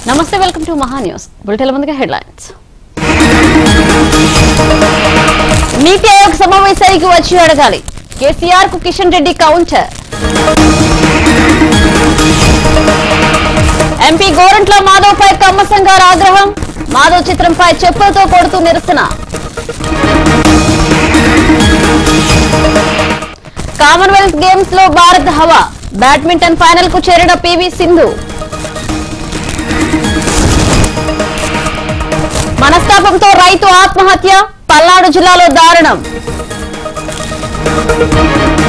నమస్తే welcome to Maha news bulletin ముందుగా headlines Niti Aayog సమావేశానికి వచ్చి అడగాలి కేసీఆర్ కు కిషన్ రెడ్డి కౌంటర్ ఎంపీ గోరంట్ల మాధవ్ పై కమ్మసంగారు ఆగ్రహం మాధవ్ చిత్రంపై చెప్పులతో కొడుతూ నిరసన కామన్వెల్త్ గేమ్స్ లో భారత్ హవా బ్యాడ్మింటన్ ఫైనల్ కు చేరిన పివి సింధు మనస్తాపంతో రైతు ఆత్మహత్య పల్నాడు జిల్లాలో దారుణం